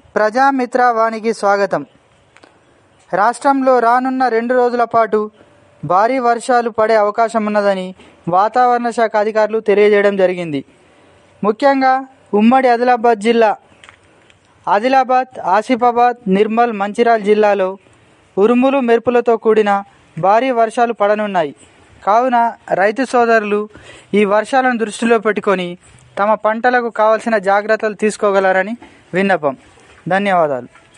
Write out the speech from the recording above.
ప్రజామిత్ర వానికి స్వాగతం రాష్ట్రంలో రానున్న రెండు రోజుల పాటు భారీ వర్షాలు పడే అవకాశం ఉన్నదని వాతావరణ శాఖ అధికారులు తెలియజేయడం జరిగింది ముఖ్యంగా ఉమ్మడి ఆదిలాబాద్ జిల్లా ఆదిలాబాద్ ఆసిఫాబాద్ నిర్మల్ మంచిర్యాల జిల్లాలో ఉరుములు మెరుపులతో కూడిన భారీ వర్షాలు పడనున్నాయి కావున రైతు సోదరులు ఈ వర్షాలను దృష్టిలో పెట్టుకొని తమ పంటలకు కావలసిన జాగ్రత్తలు తీసుకోగలరని విన్నపం ధన్యవాదాలు